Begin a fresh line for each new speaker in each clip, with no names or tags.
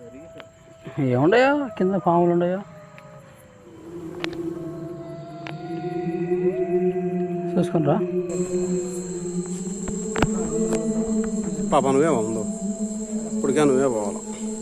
ఏముండయా కింద పాములు ఉండయా చూసుకునిరా
పాప నువ్వే ఉందో ఇప్పటికే నువ్వే పోవాలి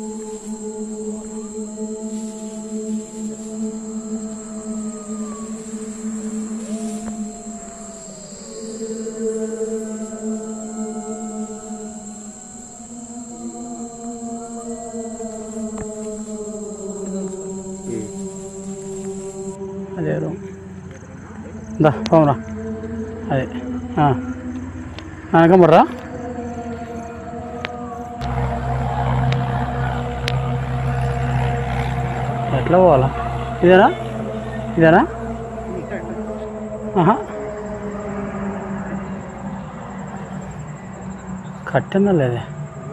అదే రూమ్ దా పోమరా అదే అనకమ్మర్రా ఎట్లా పోవాలా ఇదేనా ఇదేనా ఆహా కట్టినా లేదే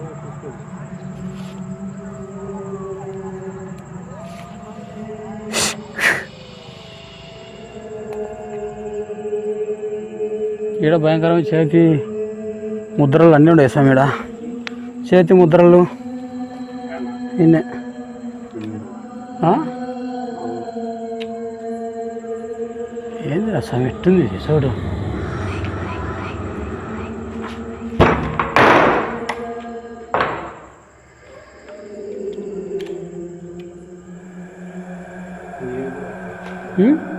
ఈడ భయంకరమైన చేతి ముద్రలు అన్నీ ఉండే స్వామి ఈడ చేతి ముద్రలు ఇన్నే ఆ? ఏంది రా స్వామి ఎట్టుంది ఇది చూడు ఉం?